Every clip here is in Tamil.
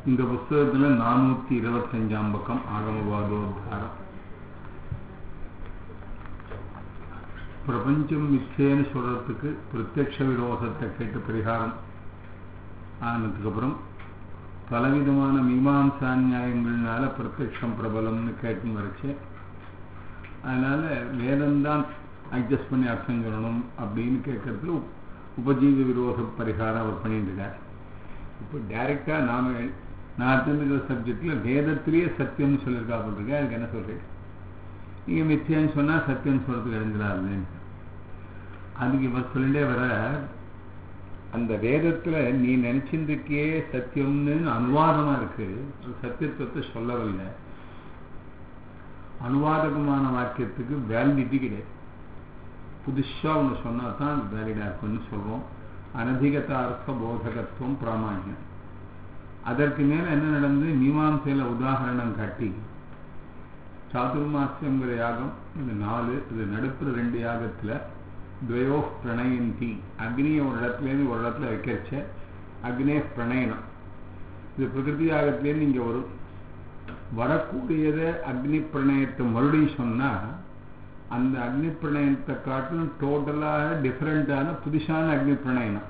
இந்த புஸ்தகத்துல நானூத்தி இருபத்தஞ்சாம் பக்கம் ஆகமவாதோத்தாரம் பிரபஞ்சம் மிச்சேன்னு சொல்றதுக்கு பிரத்யக்ஷ விரோதத்தை கேட்டு பரிகாரம் ஆனதுக்கு அப்புறம் பலவிதமான மீமாம்சா நியாயங்கள்னால பிரத்யக்ஷம் பிரபலம்னு கேட்டு வரைச்சு அதனால வேதம்தான் அட்ஜஸ்ட் பண்ணி அர்த்தம் சொல்லணும் அப்படின்னு கேட்கறதுல உபஜீவ விரோத பரிகாரம் அவர் பண்ணிட்டு இருக்கார் இப்போ டைரக்டா நாம நான் தெரிஞ்சுக்கிற சப்ஜெக்ட்ல வேதத்திலேயே சத்தியம்னு சொல்லியிருக்கா போட்டிருக்கேன் அதுக்கு என்ன சொல்றேன் நீங்க மித்தியான்னு சொன்னா சத்தியம் சொல்றதுக்கு இறங்குறாரு அதுக்கு இவர் சொல்லிட்டே வர அந்த வேதத்துல நீ நினைச்சிருக்கே சத்தியம்னு அனுவாதமா இருக்கு சத்தியத்துவத்தை சொல்லவில்லை அனுவாதகமான வாக்கியத்துக்கு வேலிடிட்டி கிடையாது புதுசா ஒன்று சொன்னா தான் வேலிடா இருக்குன்னு சொல்றோம் அனதிகத அர்த்த போதகத்துவம் பிராமணியம் அதற்கு மேல என்ன நடந்து மீமாசையில உதாகரணம் காட்டி சாதுர்மாசியங்கிற யாகம் இது நாலு இது நடுப்புற ரெண்டு யாகத்துல துவயோ பிரணயந்தி அக்னியை ஒரு இடத்துலேருந்து ஒரு இடத்துல வைக்கிறச்ச அக்னே பிரணயனம் இது பிரகிருதி யாகத்திலேருந்து இங்க வரும் வரக்கூடியதை அக்னி பிரணயத்தை மறுபடியும் சொன்னா அந்த அக்னி பிரணயத்தை காட்டிலும் டோட்டலாக டிஃப்ரெண்டான புதுசான அக்னி பிரணயனம்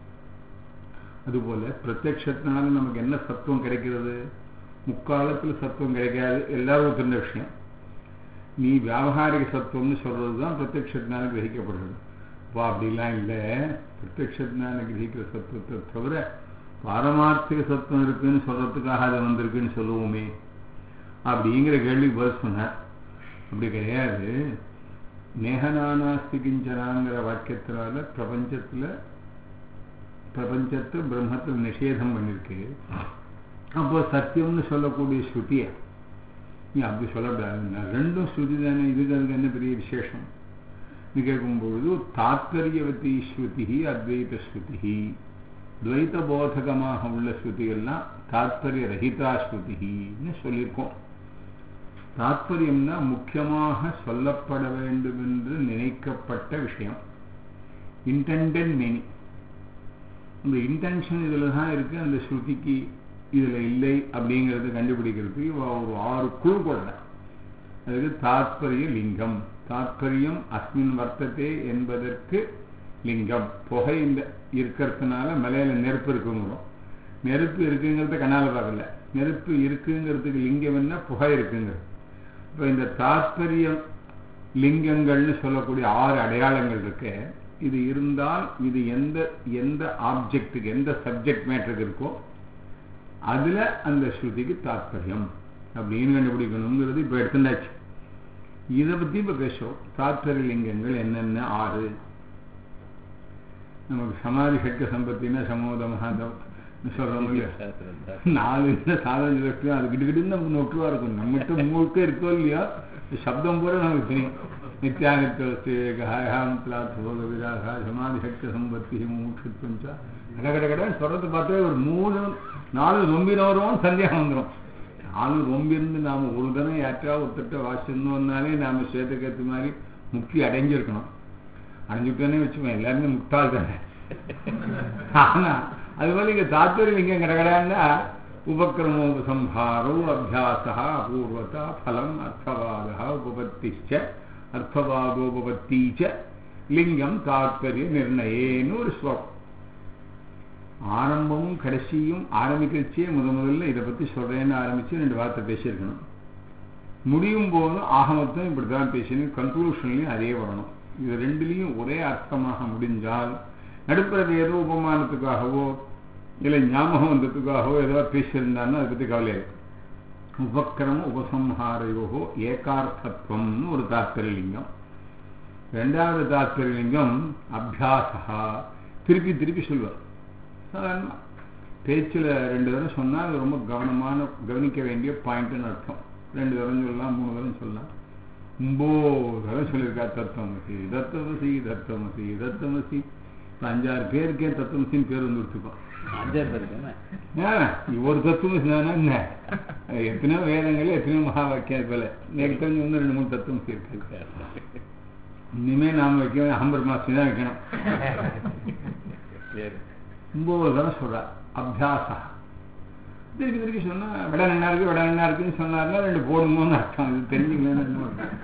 அதுபோல பிரத்யக்ஷத்தினால நமக்கு என்ன சத்துவம் கிடைக்கிறது முக்காலத்தில் சத்துவம் கிடைக்காது எல்லாரும் தெரிந்த விஷயம் நீ வியாபகாரிக சத்துவம்னு சொல்றது தான் பிரத்யக்ஷத்தினால கிரகிக்கப்படுறது அப்பா அப்படிலாம் இல்லை பிரத்யக்ஷத்தினால கிரகிக்கிற சத்துவத்தை தவிர பாரமார்த்திக சத்துவம் இருக்குன்னு சொல்றதுக்காக அது வந்திருக்குன்னு சொல்லுவோமே அப்படிங்கிற கேள்விக்கு பதில் சொன்னார் அப்படி கிடையாது நேகநானாஸ்தி கிஞ்சனாங்கிற வாக்கியத்தினால பிரபஞ்சத்துல பிரபஞ்சத்தை பிரம்மத்தில் நிஷேதம் பண்ணிருக்கு அப்போ சத்தியம்னு சொல்லக்கூடிய ஸ்ருதிய நீ அப்படி சொல்லக்கூடாது ரெண்டும் ஸ்ருதி தானே இதுக்கு அதுக்கு என்ன பெரிய விசேஷம் இது கேட்கும்பொழுது தாத்பரியவதி ஸ்ருதி அத்வைத ஸ்ருதி துவைத்த போதகமாக உள்ள ஸ்ருதிகள்லாம் தாத்பரிய ரஹிதா ஸ்ருதின்னு சொல்லியிருக்கோம் தாத்பரியம்னா முக்கியமாக சொல்லப்பட வேண்டும் என்று நினைக்கப்பட்ட விஷயம் இன்டென்டட் மீனிங் அந்த இன்டென்ஷன் இதில் தான் இருக்கு அந்த ஸ்ருதிக்கு இதுல இல்லை அப்படிங்கறது கண்டுபிடிக்கிறதுக்கு ஒரு ஆறு குழு கொள்ள அதுக்கு தாத்பரிய லிங்கம் தாத்பரியம் அஸ்மின் வர்த்தத்தை என்பதற்கு லிங்கம் புகை இந்த இருக்கிறதுனால மலையில நெருப்பு இருக்குங்கிறோம் நெருப்பு இருக்குங்கிறத கண்ணால பார்க்கல நெருப்பு இருக்குங்கிறதுக்கு லிங்கம் என்ன புகை இருக்குங்கிறது இப்போ இந்த தாத்பரியம் லிங்கங்கள்னு சொல்லக்கூடிய ஆறு அடையாளங்கள் இருக்கு இது இருந்தால் இது எந்த எந்த ஆப்ஜெக்டுக்கு எந்த சப்ஜெக்ட் மேட்டருக்கு இருக்கோ அதுல அந்த ஸ்ருதிக்கு தாத்பரியம் அப்படின்னு கண்டுபிடிக்கணுங்கிறது இப்ப எடுத்துட்டாச்சு இதை பத்தி இப்ப பேசுவோம் தாத்பரிய லிங்கங்கள் என்னென்ன ஆறு நமக்கு சமாதி சட்க சம்பத்தினா சமோத மகாதவ் சொல்றோம் நாலு சாதன லட்சம் அது கிட்ட கிட்ட நமக்கு நொட்டுவா இருக்கும் நம்மகிட்ட முழுக்க இருக்கோ இல்லையோ சப்தம் பூரா நமக்கு தெரியும் நித்யானித்யாம் பிளாத்போக விராகா சமாதி சட்க சம்பத்தி மூட்சத்வஞ்சா கட கட கடன் சொல்றது பார்த்தா ஒரு மூணு நாலு ரொம்பினவரும் சந்தேகம் வந்துடும் நாலு ரொம்பிருந்து நாம ஒரு தினம் யாற்றா ஒருத்தட்ட வாசிருந்தோம்னாலே நாம சேத்துக்கத்து மாதிரி முக்தி அடைஞ்சிருக்கணும் அடைஞ்சுட்டோன்னே வச்சுக்கோங்க எல்லாருமே முட்டாள் தானே ஆனா அது போல இங்க தாத்பரியம் இங்க கடகடான்னா உபக்கிரமோபசம்ஹாரோ அபியாசா அபூர்வதா பலம் அர்த்தவாதா உபபத்திச்ச அர்த்தவாதோபபத்தீச்ச லிங்கம் தாத்பரிய நிர்ணயேன்னு ஒரு ஸ்லோகம் ஆரம்பமும் கடைசியும் ஆரம்பிக்கிறச்சே முத முதல்ல இதை பத்தி சொல்றேன்னு ஆரம்பிச்சு ரெண்டு வார்த்தை பேசியிருக்கணும் முடியும் போதும் ஆகமத்தும் இப்படித்தான் பேசணும் கன்க்ளூஷன்லயும் அதே வரணும் இது ரெண்டுலையும் ஒரே அர்த்தமாக முடிஞ்சால் நடுப்புறது ஏதோ உபமானத்துக்காகவோ இல்லை ஞாபகம் வந்ததுக்காகவோ ஏதோ பேசியிருந்தான்னு அதை பத்தி கவலை இருக்கு உபக்கிரம உபசம்ஹாரையோகோ ஏகார்த்தத்துவம்னு ஒரு தாத்பரியலிங்கம் ரெண்டாவது தாத்பரியலிங்கம் அபியாசா திருப்பி திருப்பி சொல்வார் சாதாரணமாக பேச்சில் ரெண்டு தரம் சொன்னால் அது ரொம்ப கவனமான கவனிக்க வேண்டிய பாயிண்ட்னு அர்த்தம் ரெண்டு தரம் சொல்லலாம் மூணு தரம் சொல்லலாம் ஒம்பது தரம் சொல்லியிருக்கா தத்துவமசி தத்துவமசி தத்துவமசி தத்துவமசி இப்போ அஞ்சாறு பேருக்கே தத்துவமசின்னு பேர் வந்து கொடுத்துருக்கோம் ஒரு தத்துவமசி தானே என்ன எத்தனையோ வேதங்கள் எத்தனையோ மகா வாக்கியம் போல எனக்கு தெரிஞ்சு இன்னும் ரெண்டு மூணு தத்துவமசி இருக்கு இனிமே நாம வைக்க அகம் பிரம்மாஸ்மி தான் வைக்கணும் ஒன்பது தடவை சொல்றார் அபியாசா திருப்பி திருப்பி சொன்னா விட நல்லா இருக்கு விட நல்லா இருக்குன்னு சொன்னார்னா ரெண்டு போடுங்கன்னு அர்த்தம் இது தெரிஞ்சுக்கலன்னு என்ன அர்த்தம்?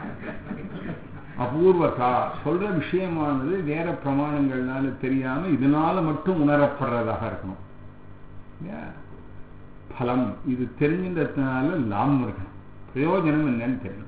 அபூர்வதா சொல்ற விஷயமானது வேற பிரமாணங்கள்னால தெரியாம இதனால மட்டும் உணரப்படுறதாக இருக்கணும் இல்லையா? பலம் இது தெரிஞ்சின்றதுனால லாபம் இருக்கணும் பிரயோஜனம் என்னன்னு தெரியும்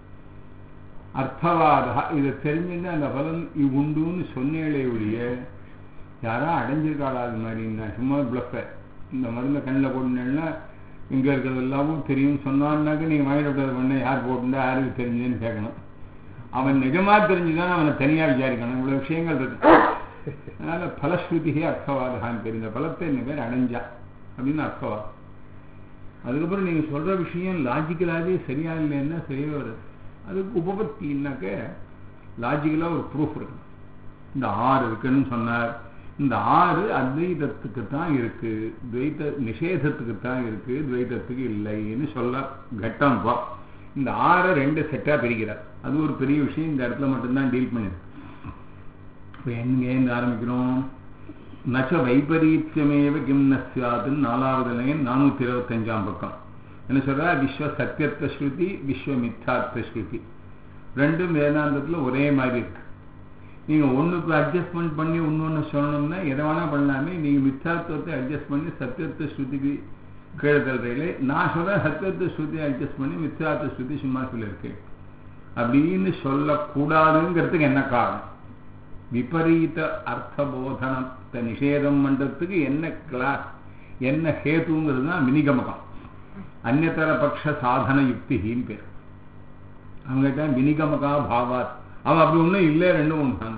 அர்த்தவாதா இதை தெரிஞ்சுட்டு அந்த பலன் இது உண்டுன்னு சொன்னேளே ஒழிய யாரா அடைஞ்சிருக்காளா அது மாதிரி நான் சும்மா பிளஃப இந்த மருந்தை கண்ணில் போட்டுனேன்னா இங்கே இருக்கிறது எல்லாமும் தெரியும் சொன்னான்னாக்க நீங்கள் வாங்கிட்டு பண்ண யார் போட்டுண்டா யாருக்கு தெரிஞ்சதுன்னு கேட்கணும் அவன் நிஜமா தெரிஞ்சுதான் அவனை தனியா விசாரிக்கணும் இவ்வளவு விஷயங்கள் இருக்கு அதனால பலஸ்ருதிகே அர்த்தவாதான்னு தெரிந்த பலத்தை இந்த பேர் அடைஞ்சா அப்படின்னு அர்த்தவாதம் அதுக்கப்புறம் நீங்க சொல்ற விஷயம் லாஜிக்கலாவே சரியா இல்லைன்னா சரியா வருது அதுக்கு உபபத்தின்னாக்க லாஜிக்கலா ஒரு ப்ரூஃப் இருக்கு இந்த ஆறு இருக்குன்னு சொன்னார் இந்த ஆறு அத்வைதத்துக்கு தான் இருக்கு துவைத நிஷேதத்துக்கு தான் இருக்கு துவைதத்துக்கு இல்லைன்னு சொல்ல கட்டம் பா இந்த ஆறை ரெண்டு செட்டா பிரிக்கிறார் அது ஒரு பெரிய விஷயம் இந்த இடத்துல மட்டும்தான் டீல் பண்ணிருக்கு இப்போ எங்க இருந்து ஆரம்பிக்கிறோம் நச்ச வைபரீத்தியமேவ கிம் நஸ்யாதுன்னு நாலாவது லைன் நானூத்தி இருபத்தஞ்சாம் பக்கம் என்ன சொல்றா விஸ்வ சத்தியத்த ஸ்ருதி விஸ்வ மித்தார்த்த ஸ்ருதி ரெண்டும் வேதாந்தத்துல ஒரே மாதிரி இருக்கு நீங்க ஒண்ணுக்கு அட்ஜஸ்ட்மெண்ட் பண்ணி இன்னொன்னு சொல்லணும்னா எதை வேணா பண்ணலாமே நீங்க மித்தார்த்தத்தை அட்ஜஸ்ட் பண்ணி சத்தியத்த ஸ்ருதிக்கு கீழே தள்ளுறீங்களே நான் சொல்றேன் சத்தியத்த ஸ்ருதி அட்ஜஸ்ட் பண்ணி மித்தார்த்த ஸ்ருதி சும்மா சொல்லியிருக்கேன் அப்படின்னு சொல்லக்கூடாதுங்கிறதுக்கு என்ன காரணம் விபரீத அர்த்தபோதனத்தை நிஷேதம் பண்றதுக்கு என்ன கிளாஸ் என்ன ஹேத்துங்கிறது தான் வினிகமகம் அந்நதர பட்ச சாதன யுக்தின்னு பேர் அவங்ககிட்ட வினிகமகா பாவாத் அவன் அப்படி ஒன்றும் இல்லை ரெண்டும் ஒன்றாங்க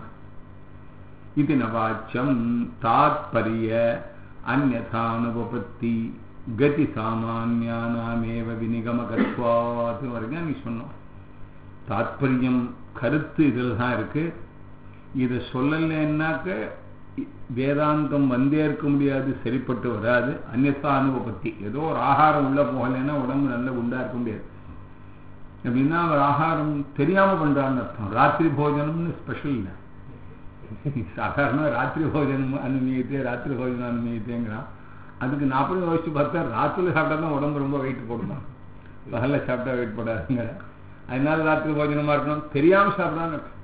இது நவாச்சம் தாத்பரிய அந்நதானுபபத்தி கதி சாமானியானாமேவ வினிகமகத்வாது வரைக்கும் நீ சொன்னோம் தாத்பரியம் கருத்து இதில் தான் இருக்கு இதை சொல்லலைன்னாக்க வேதாந்தம் வந்தே இருக்க முடியாது சரிப்பட்டு வராது அந்நசா அனுபவத்தி ஏதோ ஒரு ஆகாரம் உள்ள போகலைன்னா உடம்பு நல்ல குண்டா இருக்க முடியாது அப்படின்னா அவர் ஆகாரம் தெரியாம பண்றான்னு அர்த்தம் ராத்திரி போஜனம்னு ஸ்பெஷல் இல்லை சாதாரண ராத்திரி போஜனம் அனுமதித்தே ராத்திரி போஜனம் அனுமதித்தேங்கிறான் அதுக்கு நாற்பது யோசிச்சு பார்த்தா ராத்திரில சாப்பிட்டா தான் உடம்பு ரொம்ப வெயிட் போடுமா பகல்ல சாப்பிட்டா வெயிட் போடாதுங்க அதனால ராத்திரி போஜனமா இருக்கணும் தெரியாம சாப்பிடான்னு அர்த்தம்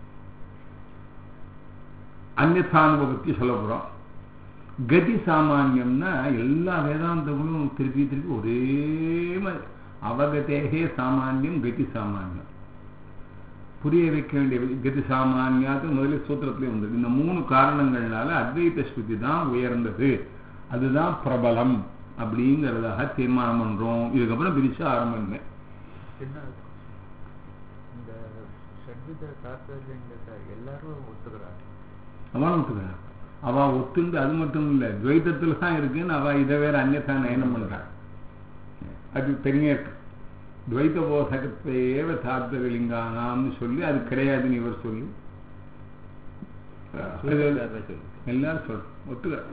அந்நதானுபவத்தை சொல்ல போறோம் கதி சாமானியம்னா எல்லா வேதாந்தங்களும் திருப்பி திருப்பி ஒரே மாதிரி அவகதேகே சாமானியம் கதி சாமானியம் புரிய வைக்க வேண்டிய கதி சாமானியாது முதலில் சூத்திரத்திலே வந்தது இந்த மூணு காரணங்கள்னால அத்வைத ஸ்ருதி தான் உயர்ந்தது அதுதான் பிரபலம் அப்படிங்கிறதாக தீர்மானம் பண்றோம் இதுக்கப்புறம் பிரிச்சு ஆரம்பமே சின்ன இந்த ஷட்வித தாத்பரியங்கிறத எல்லாரும் ஒத்துக்கிறாங்க அவன் ஒத்துக்கிறான் அவ ஒத்துண்டு அது மட்டும் இல்லை துவைத்தத்தில் தான் இருக்குன்னு அவ இதை வேற அந்நதா நயனம் பண்றான் அது பெரிய இருக்கு துவைத்த போதகத்தையேவ தாத்பரியலிங்கானாம்னு சொல்லி அது கிடையாதுன்னு இவர் சொல்லி எல்லாரும் சொல் ஒத்துக்கிறான்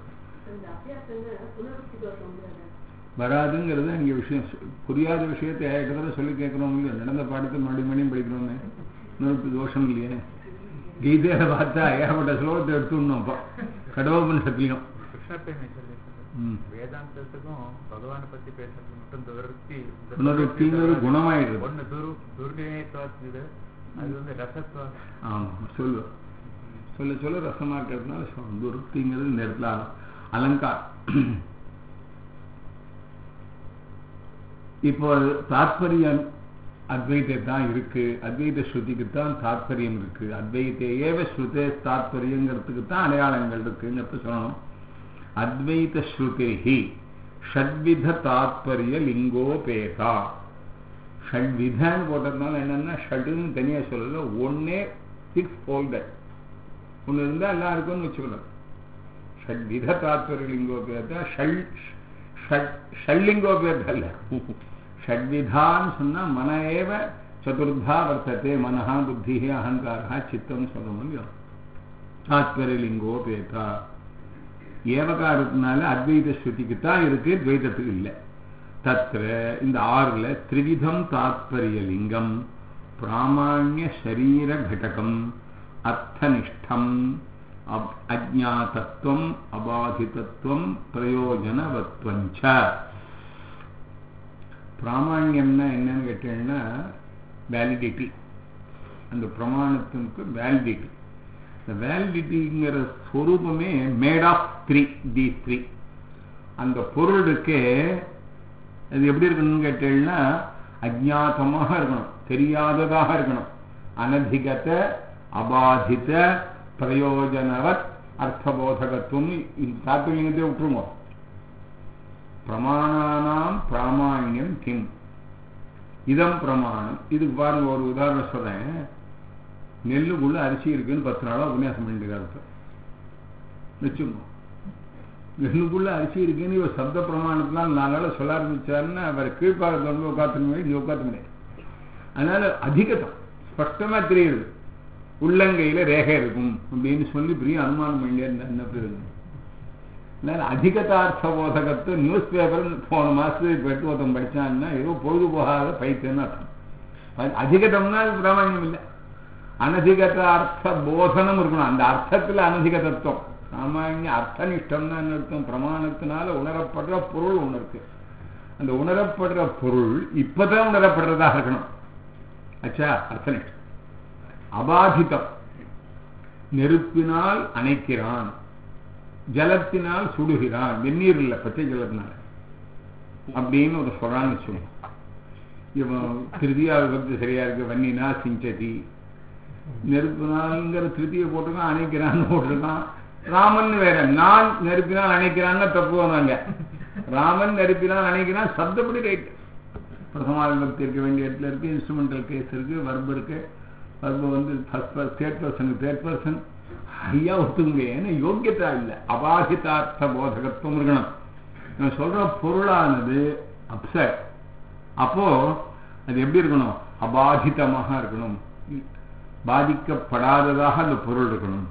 வராதுங்கிறது அங்க விஷயம் புரியாத விஷயத்தை ஏற்கனவே சொல்லி கேட்கிறோம் இல்லையா நடந்த பாடத்தை மறுபடியும் மணியும் படிக்கிறோமே இன்னொரு தோஷம் இல்லையே கீதையில பார்த்தா ஏகப்பட்ட ஸ்லோகத்தை எடுத்துடணும் கடவுபனிஷத்துலையும் கிருஷ்ணப்பேமை சொல்லி ம். வேதாந்தத்துக்கும் பகவானை பத்தி பேசுறது மட்டும் துவர்த்தி துணருத்திங்கிறது குணமாயிடுது ஒண்ணு துரு துர்கேயத்வாத் அது வந்து ரசத்வா ஆமா சொல்லு சொல்ல சொல்ல ரசமா இருக்கிறதுனால சொல்லணும். துருப்திங்கிறது இந்த இடத்துல அல- அலங்காரம் இப்போ தாத்பரியம் அத்வைத்தை தான் இருக்கு அத்வைத ஸ்ருதிக்கு தான் தாத்பரியம் இருக்கு அத்வைத்தே ஏவ ஸ்ருதே தாத்பரியங்கிறதுக்கு தான் அடையாளங்கள் இருக்குங்கிறத சொல்லணும் அத்வைத ஸ்ருதிஹி ஷட்வித தாத்பரிய லிங்கோபேதா ஷட்விதன்னு போட்டதுனால என்னன்னா ஷட்டுன்னு தனியா சொல்லல ஒன்னே சிக்ஸ் ஃபோல்டர் ஒன்று இருந்தா எல்லாம் இருக்கும்னு வச்சுக்கணும் ஷட்வித தாத்பரிய லிங்கோபேதா ஷல் ஷட் ஷல்லிங்கோபேதா இல்ல ஷட்விதான்னு சொன்னா மன ஏவ சதுர்தா வர்த்தத்தை மனஹா புத்தி அகங்காரா சித்தம் சொல்ல முடியும் தாத்பரியலிங்கோபேதா ஏவகாரத்தினால அத்வைத ஸ்ருதிக்கு தான் இருக்கு துவைதத்துக்கு இல்லை தத்திர இந்த ஆறுல திரிவிதம் தாத்பரிய லிங்கம் பிராமாண்ய சரீர கடகம் அர்த்தனிஷ்டம் அஜாத்தத்துவம் அபாதிதத்துவம் பிரயோஜனவத்வஞ்ச பிராமாண்யம்னா என்னன்னு கேட்டீங்கன்னா வேலிடிட்டி அந்த பிரமாணத்துக்கு வேலிடிட்டி இந்த வேலிடிட்டிங்கிற ஸ்வரூபமே made of three the three அந்த பொருளுக்கு அது எப்படி இருக்கணும்னு கேட்டீங்கன்னா அஜாத்தமாக இருக்கணும் தெரியாததாக இருக்கணும் அனதிகத அபாதித பிரயோஜனவத் அர்த்தபோதகத்துவம் தாத்துலிங்கத்தை விட்டுருங்க பிரமாணானாம் பிராமாண்யம் கிம் இதம் பிரமாணம் இதுக்கு பாருங்க ஒரு உதாரணம் சொல்றேன் நெல்லுக்குள்ள அரிசி இருக்குன்னு பத்து நாளா உபன்யாசம் பண்ணிட்டு இருக்காரு வச்சுங்க நெல்லுக்குள்ள அரிசி இருக்குன்னு இவர் சப்த பிரமாணத்தினால் நாளால சொல்ல ஆரம்பிச்சாருன்னா அவர் கீழ்ப்பாக வந்து உட்காந்து முடியாது இங்க உட்காந்து முடியாது அதனால அதிகதம் ஸ்பஷ்டமா தெரியுது உள்ளங்கையில ரேகை இருக்கும் அப்படின்னு சொல்லி பெரிய அனுமானம் பண்ணிட்டே இருந்தா என்ன பிரயோஜனம் அதனால அதிகதார்த்த போதகத்தை நியூஸ் பேப்பர் போன மாசத்துக்கு இப்போ எட்டு ஒருத்தன் படிச்சான்னா ஏதோ பொழுது போகாத பைத்தியம்னு அர்த்தம் அதிகதம்னா அது பிராமணியம் இல்லை அனதிகத அர்த்த போதனம் இருக்கணும் அந்த அர்த்தத்துல அனதிக தத்துவம் சாமானிய அர்த்தனிஷ்டம்னா என்ன அர்த்தம் பிரமாணத்தினால உணரப்படுற பொருள் ஒன்று இருக்கு அந்த உணரப்படுற பொருள் இப்பதான் உணரப்படுறதாக இருக்கணும் அச்சா அர்த்தனிஷ்டம் அபாதிதம் நெருப்பினால் அணைக்கிறான் ஜலத்தினால் சுடுகிறான் வெந்நீர் இல்லை பச்சை ஜலத்தினால அப்படின்னு ஒரு சொல்றான்னு வச்சுக்கோங்க இவன் திருதியா விபத்து சரியா இருக்கு வன்னினா சிஞ்சதி நெருப்பினால்ங்கிற திருத்தியை போட்டிருக்கான் அணைக்கிறான்னு போட்டிருக்கான் ராமன் வேற நான் நெருப்பினால் அணைக்கிறான்னு தப்பு வந்தாங்க ராமன் நெருப்பினால் அணைக்கிறான் சப்தப்படி ரைட் பிரதமா விபக்தி இருக்க வேண்டிய இடத்துல இருக்கு இன்ஸ்ட்ருமெண்டல் கேஸ் இருக்கு வர்பு இருக்கு வர்பு வந்து first third person third person ஐயா ஒத்துங்க ஏன்னா யோக்கியதா இல்லை அபாகிதார்த்த போதகத்துவம் இருக்கணும் நான் சொல்ற பொருளானது அப்செட் அப்போ அது எப்படி இருக்கணும் அபாதிதமாக இருக்கணும் பாதிக்கப்படாததாக அந்த பொருள் இருக்கணும்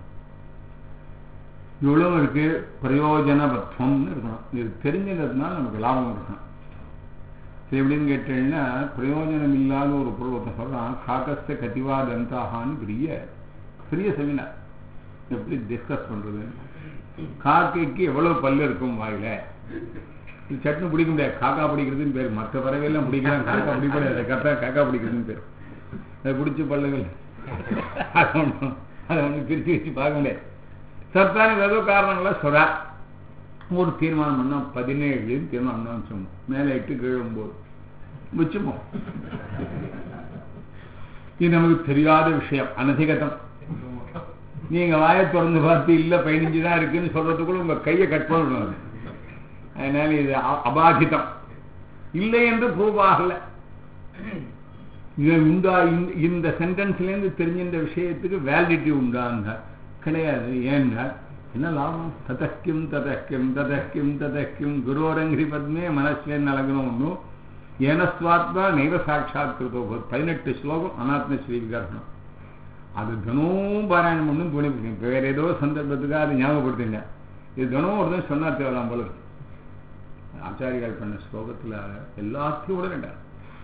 இவ்வளவு இருக்கு பிரயோஜனபத்வம்னு இருக்கணும் இது தெரிஞ்சதுனால நமக்கு லாபம் இருக்கணும் சரி எப்படின்னு கேட்டீங்கன்னா பிரயோஜனம் இல்லாத ஒரு பொருள் ஒருத்தன் சொல்றான் காக்கஸ்த கதிவா தந்தாகான்னு பெரிய பெரிய செமினார் எப்படி டிஸ்கஸ் பண்றது காக்கைக்கு எவ்வளவு பல்லு இருக்கும் வாயில இது சட்னு பிடிக்க முடியாது காக்கா பிடிக்கிறதுன்னு பேர் மற்ற பறவையெல்லாம் பிடிக்கலாம் காக்கா பிடிக்கூடாது கரெக்டாக காக்கா பிடிக்கிறதுன்னு பேர் அதை பிடிச்ச பல்லுகள் அதை ஒன்றும் அதை ஒன்றும் பிரித்து வச்சு பார்க்க முடியாது சத்தான ஏதோ காரணங்களா சொல்றா ஒரு தீர்மானம் பண்ணா பதினேழு தீர்மானம் தான் சொன்னோம் மேலே எட்டு கீழே ஒன்பது வச்சுப்போம் இது நமக்கு தெரியாத விஷயம் அனதிகதம் நீங்க வாயை திறந்து பார்த்து இல்ல பதினஞ்சு தான் இருக்குன்னு சொல்றதுக்குள்ள உங்க கையை கட் பண்ணணும் அதனால இது அபாதிதம் இல்லை என்று ப்ரூவ் ஆகல இது உண்டா இந்த சென்டென்ஸ்ல இருந்து தெரிஞ்ச இந்த விஷயத்துக்கு வேலிடிட்டி உண்டாங்க கிடையாது ஏன்னா என்ன லாபம் ததக்கியம் ததக்கியம் ததக்கியம் ததக்கியம் குருவரங்கிரி பத்மே மனசுல நலகணும் ஒன்றும் ஏனஸ்வாத்மா நைவ சாட்சாத் கிருதோ பதினெட்டு ஸ்லோகம் அனாத்ம ஸ்ரீ விகரணம் அது தினமும் பாராயணம் பண்ணும் துணி இப்போ வேற ஏதோ சந்தர்ப்பத்துக்காக அதை ஞாபகப்படுத்துங்க இது தினமும் ஒருத்தன் சொன்னா தேவலாம் போல இருக்கு ஆச்சாரியால் பண்ண ஸ்லோகத்துல எல்லாத்தையும் விட வேண்டாம்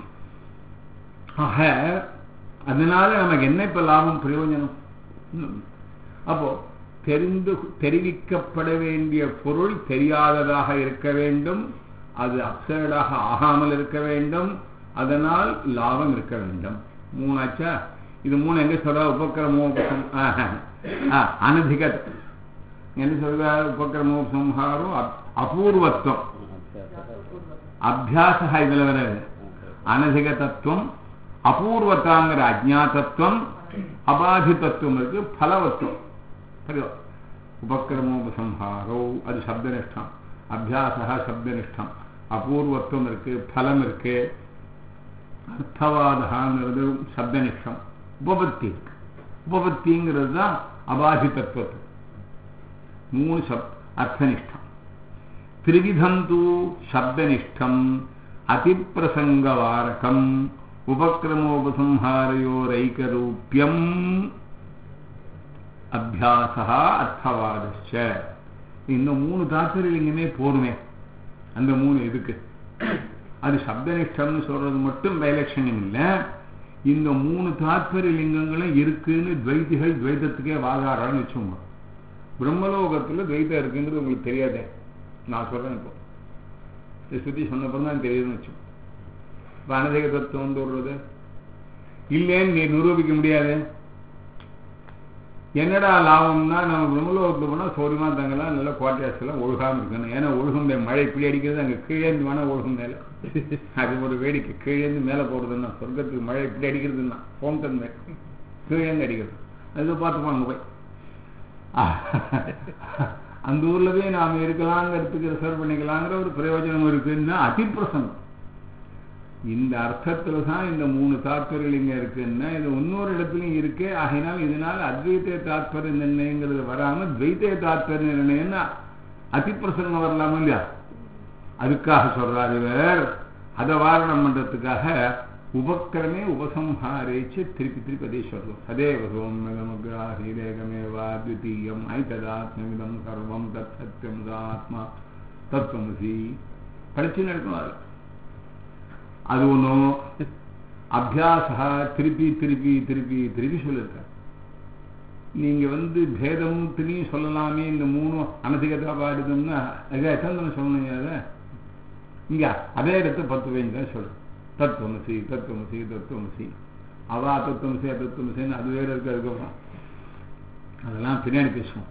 ஆக அதனால நமக்கு என்ன இப்ப லாபம் பிரயோஜனம் அப்போ தெரிந்து தெரிவிக்கப்பட வேண்டிய பொருள் தெரியாததாக இருக்க வேண்டும் அது அப்சர்டாக ஆகாமல் இருக்க வேண்டும் அதனால் லாபம் இருக்க வேண்டும் மூணாச்சா இது மூணு எங்க சொல்ற உபக்கிரமோபசம் அனதிகத் என்ன சொல்ற உபக்கிரமோபசம்ஹாரம் அபூர்வத்துவம் அபியாச இதுல வராது அனதிக தத்துவம் அபூர்வத்தாங்கிற அஜாத்தத்துவம் அபாதிதத்துவம் இருக்கு பலவத்துவம் உபக்கிரமோபசம்ஹாரோ அது சப்தனிஷ்டம் அபியாசா சப்தனிஷ்டம் அபூர்வத்துவம் இருக்கு பலம் இருக்கு அர்த்தவாதகாங்கிறது சப்தனிஷ்டம் உபபத்தி இருக்கு உபபத்திங்கிறது தான் அபாதிதத்துவத்து மூணு சப் அர்த்தனிஷ்டம் திரிவிதம் தூ சப்தனிஷ்டம் அதிப்பிரசங்கவாரகம் உபக்கிரமோபசம்ஹாரையோரைக்கரூபியம் அபியாசா அர்த்தவாதச்ச இந்த மூணு தாத்பரியலிங்கமே போருமே அந்த மூணு எதுக்கு அது சப்தனிஷ்டம்னு சொல்றது மட்டும் வைலட்சணியம் இல்லை இந்த மூணு தாத்பரிய லிங்கங்களும் இருக்குன்னு துவைதிகள் துவைதத்துக்கே வாதாடுறான்னு வச்சோங்க பிரம்மலோகத்துல துவைதம் இருக்குங்கிறது உங்களுக்கு தெரியாதே நான் சொல்றேன் இப்போ சுத்தி சொன்னப்பறம் தான் தெரியுதுன்னு வச்சோம் இப்ப அனதிக தத்துவம் தோன்றது இல்லைன்னு நீ நிரூபிக்க முடியாது என்னடா லாபம்னா நம்ம பிரம்மலோகத்தில் போனால் சௌரியமா தங்கலாம் நல்ல குவார்டர்ஸ் எல்லாம் ஒழுகாம இருக்கணும் ஏன்னா ஒழுகும் மேல மழை இப்படி அடிக்கிறது அங்கே கீழேந்து வேணா ஒழுகும் மேல அது ஒரு வேடிக்கை கீழேந்து மேலே போறதுன்னா சொர்க்கத்துக்கு மழை இப்படி அடிக்கிறதுன்னா ஃபோம்டன் மேல் கீழேந்து அடிக்கிறது அது பார்த்துப்பாங்க போய் அந்த ஊர்ல போய் நாம இருக்கலாங்கிறதுக்கு ரிசர்வ் பண்ணிக்கலாங்கிற ஒரு பிரயோஜனம் இருக்குன்னா அதிப்பிரசனம் இந்த அர்த்தத்துல தான் இந்த மூணு தாற்பயங்கள் இங்க இருக்குன்னா இது இன்னொரு இடத்துலயும் இருக்கு ஆகையினால் இதனால அத்வைத்த தாற்பய நிர்ணயங்கிறது வராம துவைத்த தாற்பய நிர்ணயம்னா அதிப்பிரசனம் வரலாமா இல்லையா அதுக்காக சொல்றாரு இவர் அதை வாரணம் பண்றதுக்காக உபக்கிரமே உபசம்ஹாரேச்சு திருப்பி திருப்பி அதே சொல்றோம் சதேவ சோமகமகிரேகமேவா த்விதீயம் ஐததாத்மிதம் சர்வம் தத் சத்தியம் ஆத்மா தத்துவமசி படிச்சு நடக்கணும் அது அது ஒன்றும் அபியாசா திருப்பி திருப்பி திருப்பி திருப்பி சொல்லிருக்க நீங்க வந்து பேதம் திரும்பி சொல்லலாமே இந்த மூணு அனதிகதா பாடுதம்னா அதுக்கு எத்தனை சொல்லணும் அதை இங்க அதே இடத்த பத்து வைங்க சொல்லு தத்துவமசி தத்துவமசி தத்துவமசி அவா தத்துவமசி தத்துவமசின்னு அது வேற இருக்கு அதுக்கப்புறம் அதெல்லாம் பின்னாடி பேசுவோம்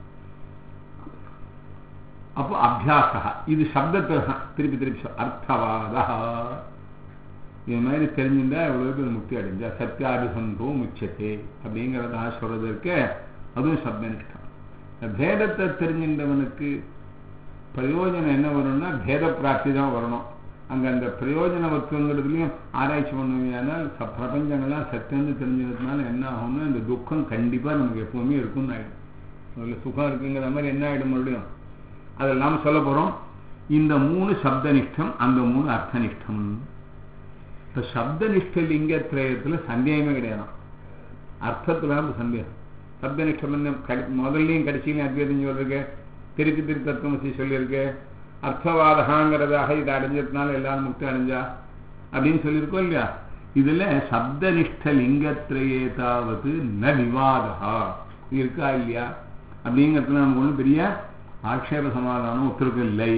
அப்போ அபியாசா இது சப்தத்தில் திருப்பி திருப்பி சொல். அர்த்தவாதா இது மாதிரி தெரிஞ்சிருந்தா எவ்வளவுக்கு முக்தி அடைஞ்சா சத்தியாபிசந்தோ முச்சத்தே அப்படிங்கிறதா சொல்றதற்கு அதுவும் சப்தனிஷ்டம் இந்த பேதத்தை தெரிஞ்சின்றவனுக்கு பிரயோஜனம் என்ன வரும்னா பேத பிராப்தி தான் வரணும் அங்க அந்த பிரயோஜனவத்துவங்கிறதுலையும் ஆராய்ச்சி பண்ணுவீங்கன்னால் ச- பிரபஞ்சங்கள்லாம் சத்தியம்னு தெரிஞ்சதுனால என்ன ஆகும்னா இந்த துக்கம் கண்டிப்பா நமக்கு எப்பவுமே இருக்கும்னு ஆயிடும் அதில் சுகம் இருக்குங்கிற மாதிரி என்ன ஆயிடும் மறுபடியும் அதெல்லாம் சொல்ல போறோம் இந்த மூணு சப்தனிஷ்டம் அந்த மூணு அர்த்தனிஷ்டம் இப்ப சப்தனிஷ்ட லிங்கத்திரயத்துல சந்தேகமே கிடையாது அர்த்தத்துல தான் சந்தேகம் சப்தனிஷ்டம் என்ன கடி- முதல்லையும் கடைசியிலையும் அத்வைதம் சொல்லிருக்கு திருப்பி திரு தத்துவமசி சொல்லியிருக்கு அர்த்தவாதகாங்கிறதாக இதை அடைஞ்சதுனால எல்லாரும் முக்தி அடைஞ்சா அப்படின்னு சொல்லியிருக்கோம் இல்லையா இதுல சப்தனிஷ்ட லிங்கத்திரையே தாவது ந விவாதா இது இருக்கா இல்லையா அப்படிங்கிறதுல நமக்கு ஒன்றும் பெரிய ஆட்சேப சமாதானம் ஒத்துருக்கு இல்லை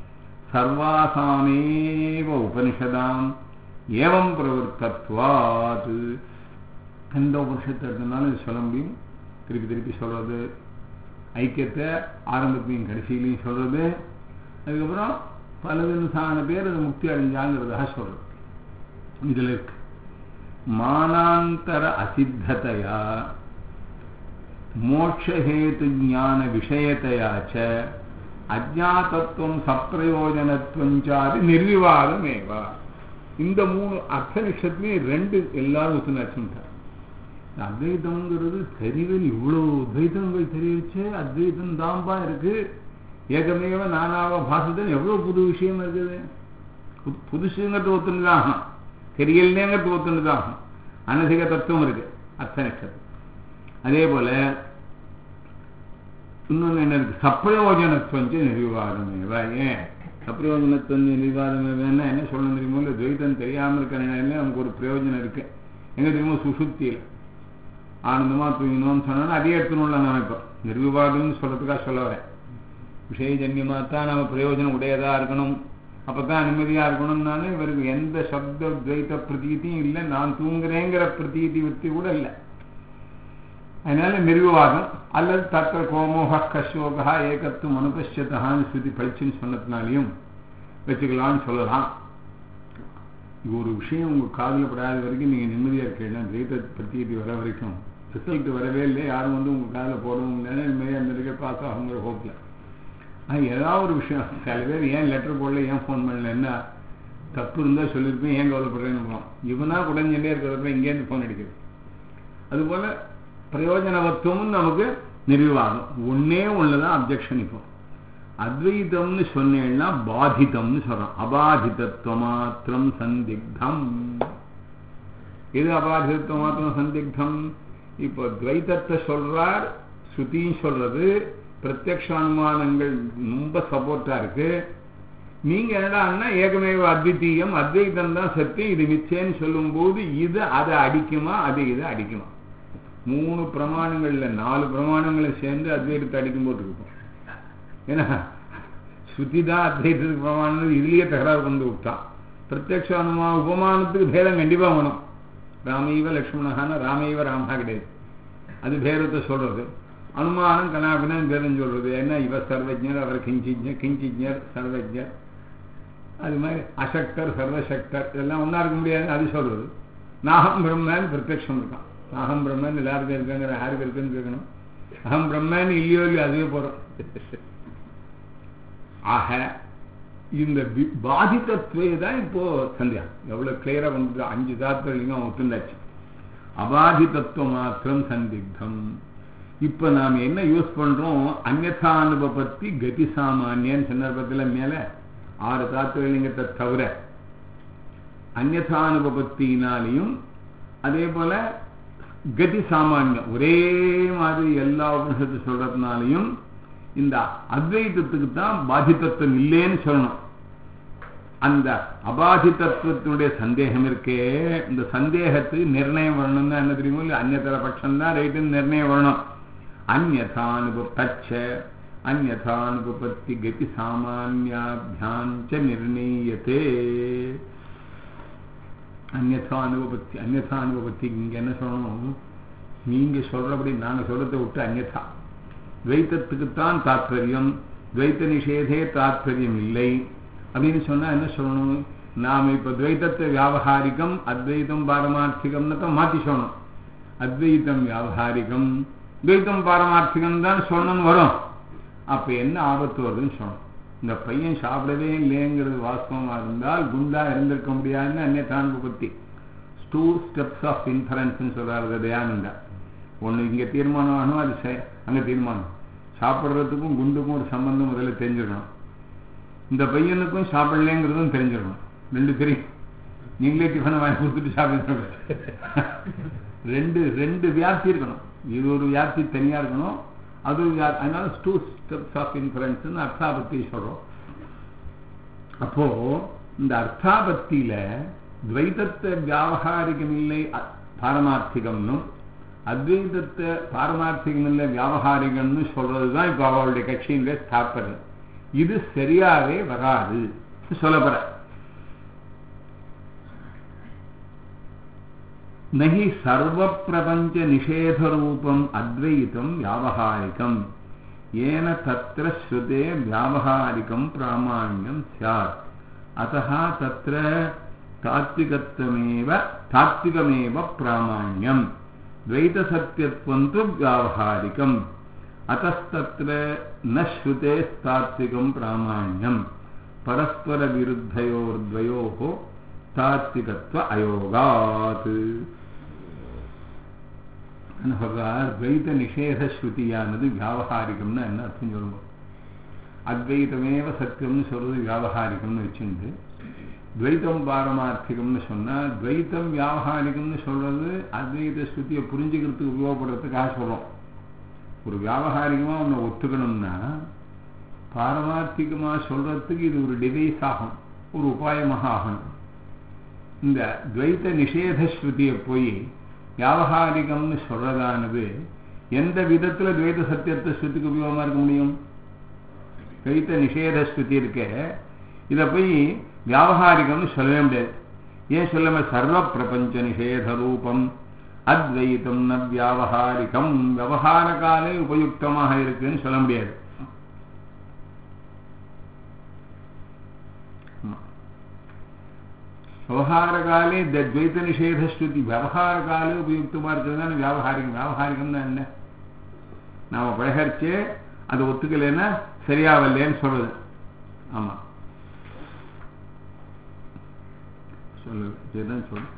சர்வாசாமேவ உபனிஷதாம் ஏவம் பிரவர்த்தத்வாத் எந்த உபனிஷத்தை எடுத்தனாலும் இது சொல்ல முடியும் திருப்பி திருப்பி சொல்றது ஐக்கியத்தை ஆரம்பத்தையும் கடைசியிலையும் சொல்றது அதுக்கப்புறம் பல விதமான பேர் அது முக்தி அடைஞ்சாங்கிறதாக சொல்றது இதுல இருக்கு மானாந்தர அசித்ததையா மோட்சஹேது ஞான விஷயத்தையா ச அஜாத்தத்துவம் சப்பிரயோஜனத்துவம் சாதி நிர்விவாதமேவா இந்த மூணு அர்த்த நிஷத்துலையும் ரெண்டு எல்லாரும் ஒத்துணாச்சுட்டார் அத்வைதம்ங்கிறது தெரியவில் இவ்வளவு துவைதங்கள் தெரிவிச்சு அத்வைதம் தான்பா இருக்கு ஏகமேவ நானாவ பாசத்தன் எவ்வளவு புது விஷயம் இருக்குது புது- புதுசுங்கிறது ஒத்துன்னு தான் ஆகணும் தெரியலங்கிறது ஒத்துன்னு தான் ஆகணும் அனதிக தத்துவம் இருக்கு அர்த்த நிஷத்து அதே போல இன்னொன்று என்ன இருக்கு சப்பிரயோஜனத்துவம் நிர்விவாதமேவா ஏன் சப்பிரயோஜனத்துவம் நிர்விவாதமேவா என்ன சொல்லணும் தெரியுமோ இல்லை துவைதம் தெரியாமல் இருக்கிற நிலையில நமக்கு ஒரு பிரயோஜனம் இருக்கு எங்க தெரியுமோ சுசுத்தியில் ஆனந்தமா தூங்கணும்னு சொன்னா அதே எடுத்துணும்ல நான் இப்போ நிர்விவாதம்னு சொல்றதுக்காக சொல்ல வரேன் விஷயஜன்யமாக தான் நம்ம பிரயோஜனம் உடையதா இருக்கணும் அப்பதான் நிம்மதியா இருக்கணும்னாலும் இவருக்கு எந்த சப்த துவைத்த பிரதீதியும் இல்லை நான் தூங்குறேங்கிற பிரதீதி வித்தி கூட இல்லை அதனால நிர்விவாதம் அல்லது தத்த கோமோக கஷோகா ஏகத்துவம் அனுபஷ்யத்தான்னு ஸ்ருதி படிச்சுன்னு சொன்னதுனாலையும் வச்சுக்கலாம்னு சொல்லலாம் இது ஒரு விஷயம் உங்க காதுல படாத வரைக்கும் நீங்க நிம்மதியா இருக்கீங்க துவைத்த பிரதீதி வர வரைக்கும் ரிசல்ட் வரவே இல்லை யாரும் வந்து உங்க காதுல போடவும் இல்லைன்னா நிம்மதியா அந்த இருக்க பாஸ் ஆகுங்கிற ஹோப்ல ஆனா ஏதாவது ஒரு விஷயம் சில பேர் ஏன் லெட்டர் போடல ஏன் ஃபோன் பண்ணல என்ன தப்பு இருந்தா சொல்லியிருப்பேன் ஏன் கவலைப்படுறேன்னு இவனா குடஞ்சுட்டே இருக்கிறப்ப இங்கேருந்து ஃபோன் அடிக்கிறது அதுபோல பிரயோஜனவத்துவம் நமக்கு நிர்விவாதம் ஒன்னே ஒண்ணுதான் அப்ஜெக்ஷன் இப்போ அத்வைதம்னு சொன்னேன்னா பாதிதம்னு சொல்றோம் அபாதிதத்துவ மாத்திரம் சந்திக்தம் எது அபாதிதத்துவ மாத்திரம் சந்திக்தம் இப்போ துவைதத்தை சொல்றார் ஸ்ருதியும் சொல்றது பிரத்யக்ஷ அனுமானங்கள் ரொம்ப சப்போர்ட்டா இருக்கு நீங்க என்னடான்னா ஏகமேவ அத்விதீயம் அத்வைதம் தான் சத்தியம் இது மிச்சேன்னு சொல்லும்போது இது அதை அடிக்குமா அது இதை அடிக்குமா மூணு பிரமாணங்கள்ல நாலு பிரமாணங்களை சேர்ந்து அத்வைதத்தை அடிக்கும் போது இருக்கும் ஏன்னா ஸ்ருதி தான் அத்வைதத்துக்கு பிரமாணம் இதுலயே தகராறு கொண்டு விட்டான் பிரத்யக்ஷ அனுமா உபமானத்துக்கு பேதம் கண்டிப்பா வேணும் ராமைவ லக்ஷ்மணகான ராமைவ ராமா கிடையாது அது பேதத்தை சொல்றது அனுமானம் கனாபினம் பேதம் சொல்றது என்ன இவ சர்வஜர் அவர் கிஞ்சிஜர் கிஞ்சிஜர் சர்வஜர் அது மாதிரி அசக்தர் சர்வசக்தர் இதெல்லாம் ஒன்றா இருக்க முடியாது அது சொல்றது நாகம் பிரம்மன்னு பிரத்யக்ஷம் இருக்கான் நாகம் பிரம்மன் எல்லாருக்கும் இருக்காங்கிற யாருக்கு இருக்குன்னு கேட்கணும் அகம் பிரம்மன் இல்லையோ இல்லையோ அதுவே போகிறோம் ஆக இந்த வி- பாதிதத்துவே தான் இப்போ சந்தியா எவ்வளவு கிளியரா வந்து அஞ்சு தாத்திரலிங்கம் ஒத்துண்டாச்சு அபாதிதத்துவ மாத்திரம் சந்திக்தம் இப்ப நாம என்ன யூஸ் பண்றோம் அந்நதா அனுபவத்தி கதி சாமானியன் சந்தர்ப்பத்துல மேல ஆறு தாத்திரலிங்கத்தை தவிர அந்நதா அனுபவத்தினாலையும் அதே போல கதி சாமானியம் ஒரே மாதிரி எல்லா உபனிஷத்து சொல்றதுனாலையும் இந்த அத்வைதத்துக்கு தான் பாதித்தத்துவம் இல்லைன்னு சொல்லணும் அந்த அபாதிதத்துவத்தினுடைய சந்தேகம் இருக்கே இந்த சந்தேகத்துக்கு நிர்ணயம் வரணும்னா என்ன தெரியுமோ இல்லை அந்நதர பட்சம் தான் ரைட்டுன்னு நிர்ணயம் வரணும் அந்நதானுப தச்ச அந்நதானுபத்தி கதி சாமானியாபியாஞ்ச நிர்ணயத்தே அந்நதா அனுபவத்தி அந்நதா அனுபவத்தி இங்க என்ன சொல்லணும் நீங்க சொல்றபடி நாங்க சொல்றதை விட்டு அந்நதா துவைத்தத்துக்குத்தான் தாத்பரியம் துவைத்த நிஷேதே தாத்பரியம் இல்லை அப்படின்னு சொன்னா என்ன சொல்லணும் நாம இப்ப துவைத்தத்தை வியாபகாரிகம் அத்வைதம் பாரமார்த்திகம்னு தான் மாத்தி சொல்லணும் அத்வைதம் வியாபகாரிகம் துவைத்தம் பாரமார்த்திகம் தான் சொல்லணும்னு வரும் அப்ப என்ன ஆபத்து வருதுன்னு சொல்லணும் இந்த பையன் சாப்பிடவே இல்லைங்கிறது வாஸ்தவமா இருந்தால் குண்டா இருந்திருக்க முடியாதுன்னு அந்நியத்தான்பு பத்தி டூ ஸ்டெப்ஸ் ஆஃப் இன்ஃபரன்ஸ் சொல்றாரு தயானந்தா ஒண்ணு இங்க தீர்மானம் ஆகணும் அது செ- அங்க தீர்மானம் சாப்பிட்றதுக்கும் குண்டுக்கும் ஒரு சம்பந்தம் முதல்ல தெரிஞ்சிடணும் இந்த பையனுக்கும் சாப்பிடலைங்கிறதும் தெரிஞ்சிடணும் ரெண்டு தெரியும் நீங்களே டிஃபனை வாங்கி கொடுத்துட்டு சாப்பிடுங்க ரெண்டு ரெண்டு வியாப்தி இருக்கணும் இது ஒரு வியாப்தி தனியா இருக்கணும் அது ஒரு வியா- அதனால டூ ஸ்டெப்ஸ் ஆஃப் இன்ஃபரன்ஸ் அர்த்தாபத்தி சொல்றோம் அப்போ இந்த அர்த்தாபத்தியில துவைதத்தை வியாபகாரிகம் இல்லை அ- பாரமார்த்திகம்னும் அத்வைதத்தை பாரமார்த்திகம் இல்லை வியாபகாரிகம்னு சொல்றதுதான் இப்ப அவளுடைய கட்சியினுடைய ஸ்தாபனம் இது சரியாவே வராது சொல்லப்பட நகி சர்வ பிரபஞ்ச நிஷேத ரூபம் அத்வைதம் வியாபகாரிகம் ஏன தத்திர ஸ்ருதே வியாபகாரிகம் பிராமாண்யம் ஸ்யாத் அத்தः தத்திர தாத்விகத்வமேவ தாத்விகமேவ பிராமாண்யம் द्वैतसत्यत्वं तु व्यावहारिकम् अतस्तत्र न श्रुतेस्तात्विकं प्रामाण्यम् परस्परविरुद्धयोर्द्वयोः तात्विकत्व अयोगात् சொல்றார் துவைத நிஷேத ஸ்ருதியானது வியாபகாரிகம்னு என்ன அர்த்தம் சொல்லுவோம் அத்வைதமேவ சத்தியம்னு சொல்றது வியாபகாரிகம்னு வச்சுண்டு துவைத்தம் பாரமார்த்திகம்னு சொன்னா துவைத்தம் வியாபகாரிகம்னு சொல்றது அத்வைத ஸ்ருதியை புரிஞ்சுக்கிறதுக்கு உபயோகப்படுறதுக்காக சொல்றோம் ஒரு வியாபகாரிகமா ஒன்றை ஒத்துக்கணும்னா பாரமார்த்திகமா சொல்றதுக்கு இது ஒரு டிவைஸ் ஆகும் ஒரு உபாயமாக ஆகணும் இந்த துவைத்த நிஷேத ஸ்ருதியை போய் வியாபகாரிகம்னு சொல்றதானது எந்த விதத்துல துவைத சத்தியத்தை ஸ்ருதிக்கு உபயோகமா இருக்க முடியும் துவைத்த நிஷேத ஸ்ருதி இருக்க இதை போய் வியாபகாரிகம்னு சொல்லவே முடியாது ஏன் சொல்லாம சர்வ பிரபஞ்ச நிஷேத ரூபம் அத்வைத்தம் ந வியாபகாரிகம் விவகார காலே உபயுக்தமாக இருக்குன்னு சொல்ல முடியாது விவகார காலே துவைத்த நிஷேத ஸ்ருதி விவகார காலே உபயுக்தமா இருக்கிறது தானே வியாபகாரிகம் வியாபகாரிகம்னா என்ன நாம பழகரிச்சு அதை ஒத்துக்கலைன்னா சரியாவல்லைன்னு சொல்றது ஆமா சொல்லு இதுதான் சொல்லு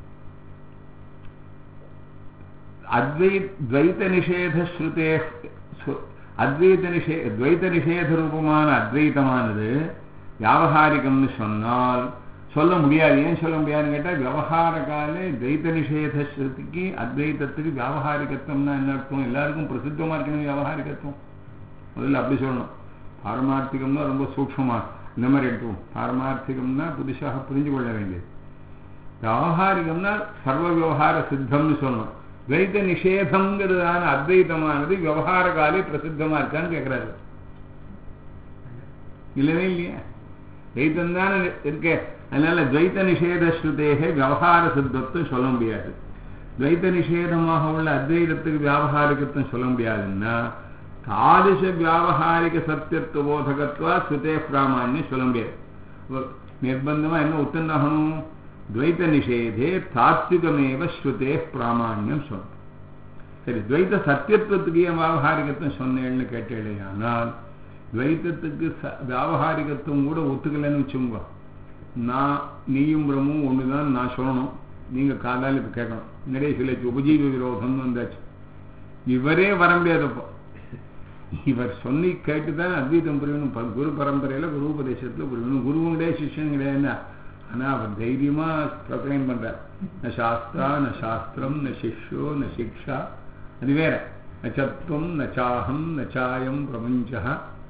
அத்வை துவைத்த நிஷேத ஸ்ருதே அத்வைத நிஷே துவைத்த நிஷேத ரூபமான அத்வைத்தமானது வியாபகாரிகம்னு சொன்னால் சொல்ல முடியாது ஏன் சொல்ல முடியாதுன்னு கேட்டால் விவகார காலே துவைத்த நிஷேத ஸ்ருதிக்கு அத்வைத்தத்துக்கு வியாபகாரிகத்துவம்னா என்ன அர்த்தம் எல்லாருக்கும் பிரசித்தமா இருக்கணும் வியாபகாரிகத்துவம் முதல்ல அப்படி சொல்லணும் பாரமார்த்திகம்னா ரொம்ப சூக்ஷமா இந்த மாதிரி எடுத்துவோம் பாரமார்த்திகம்னா புதுசாக புரிஞ்சு கொள்ள வேண்டியது வியாபாரிகம்னா சர்வ விவகார சித்தம்னு சொல்லணும் துவைத்த நிஷேதம்ங்கிறதான அத்வைத்தமானது விவகார காலே பிரசித்தமா இருக்கான்னு கேட்கிறாரு இல்லவே இல்லையா துவைத்தம் தானே இருக்க அதனால துவைத்த நிஷேத ஸ்ருதேக விவகார சித்தத்துவம் சொல்ல முடியாது துவைத்த நிஷேதமாக உள்ள அத்வைதத்துக்கு வியாபகாரிகத்துவம் சொல்ல முடியாதுன்னா தாதிச வியாபகாரிக சத்தியத்துவ போதகத்துவா ஸ்ருதே பிராமான்யம் சொல்ல முடியாது அப்ப நிர்பந்தமா என்ன உத்தந்தாகணும் துவைத்த நிஷேதே தாத்விகமேவ ஸ்ருதே பிராமான்யம் சொல்லணும் சரி துவைத்த சத்தியத்துவத்துக்கு ஏன் வியாபகாரிகத்துவம் சொன்னேன்னு கேட்டேன் துவைத்தத்துக்கு ச வியாபகாரிகத்துவம் கூட ஒத்துக்கலைன்னு வச்சுங்க நான் நீயும் பிரமும் ஒன்று தான் நான் சொல்லணும் நீங்கள் காதால் இப்போ கேட்கணும் நிறைய சொல்லிச்சு உபஜீவ விரோதம்னு வந்தாச்சு இவரே வர முடியாதப்போ இவர் சொல்லி கேட்டு தான் அத்வைதம் புரியணும் ப- குரு பரம்பரையில் குரு உபதேசத்தில் புரியணும் குருவும் கிடையாது சிஷ்யன் கிடையாதுன்னா ஆனால் அவர் தைரியமாக ப்ரொக்ளைம் பண்ணுறார் ந சாஸ்திரா ந சாஸ்திரம் ந சிஷ்யோ ந சிக்ஷா அது வேற நச்சத்வம் நச்சாஹம் நச்சாயம் பிரபஞ்ச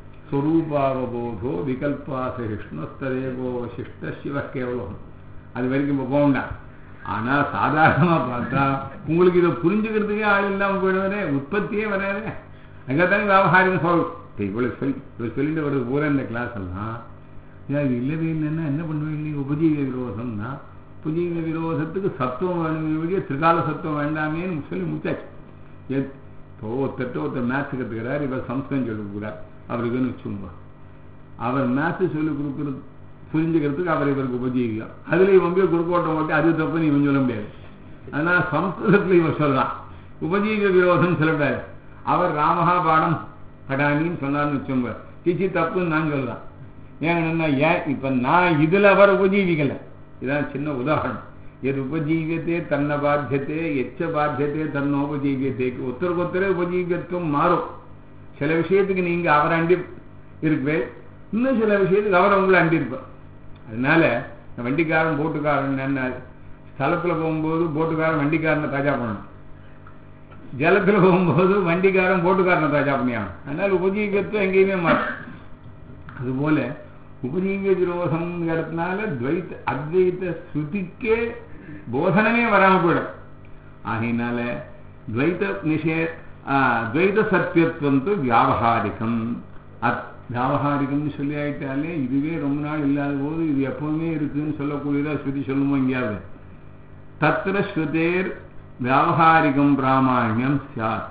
ஸ்வரூபாவபோதோ விகல்பாசகிஷ்ணுஸ்ததேகோ வசிஷ்ட சிவ கேவலம் அது வரைக்கும் இப்போ போகண்டாம் ஆனால் சாதாரணமாக பார்த்தா உங்களுக்கு இதை புரிஞ்சுக்கிறதுக்கே ஆள் இல்லாமல் போயிடுவாரே உற்பத்தியே வராதே அங்கேத்தானே வியாபாரிகம் சொல் இப்போ இவ்வளோ சொல்லி இவ்வளோ சொல்லிட்டு வருது பூரா இந்த கிளாஸ் எல்லாம் ஏன் இது இல்லவே இல்லைன்னா என்ன பண்ணுவீங்க நீங்கள் உபஜீவ விரோதம்னா உபஜீவ விரோதத்துக்கு சத்துவம் வேணுமே வழியே திரிகால சத்துவம் வேண்டாமேன்னு சொல்லி முடிச்சாச்சு எத்- இப்போ ஒருத்தட்ட ஒருத்தர் மேத்ஸ் கற்றுக்கிறார் இவர் சம்ஸ்கிருதம் சொல்லிக் கொடுக்குறார் அவருக்குன்னு வச்சுங்க அவர் மேத்ஸ் சொல்லிக் கொடுக்குறது புரிஞ்சுக்கிறதுக்கு அவர் இவருக்கு உபஜீவியம் அதுல இவன் போய் குறுக்கோட்டம் போட்டு அது தப்புன்னு இவன் சொல்ல முடியாது ஆனால் சம்ஸ்கிருதத்தில் இவன் சொல்லலாம் உபஜீவ விரோதம் சொல்லக்கூடாது அவர் ராமஹா பாடம் படானின்னு சொன்னார்னு வச்சுங்க சிச்சி தப்புன்னு நான் சொல்லலாம் ஏன்னா ஏன் இப்போ நான் இதில் அவர் உபஜீவிக்கல இதான் சின்ன உதாரணம் எது உபஜீவியத்தே தன்னை பாத்தியத்தே எச்ச பாத்தியத்தே தன்னோபஜீவியத்தேக்கு ஒருத்தருக்கு ஒருத்தரே உபஜீவியத்துவம் மாறும் சில விஷயத்துக்கு நீங்க அவரை அண்டி இருப்பேன் இன்னும் சில விஷயத்துக்கு அவரை உங்களை அண்டி இருப்பேன் அதனால இந்த வண்டிக்காரன் போட்டுக்காரன் என்ன ஸ்தலத்துல போகும்போது போட்டுக்காரன் வண்டிக்காரனை தாஜா பண்ணணும் ஜலத்துல போகும்போது வண்டிக்காரன் போட்டுக்காரனை தாஜா பண்ணியாகணும் அதனால உபஜீவியத்துவம் எங்கேயுமே மாறும் அதுபோல உபஜீவிய விரோதம்ங்கிறதுனால துவைத்த அத்வைத ஸ்ருதிக்கே போதனமே வராம போயிடும் ஆகையினால துவைத நிஷே ஆ, துவைத சத்தியத்துவம் து வியாபகாரிகம் அத் வியாபகாரிகம்னு சொல்லி ஆயிட்டாலே இதுவே ரொம்ப நாள் இல்லாத போது இது எப்பவுமே இருக்குன்னு சொல்லக்கூடியதா ஸ்ருதி சொல்லுமோ எங்கேயாவது தத்திர ஸ்ருதேர் வியாபகாரிகம் பிராமாண்யம் சாத்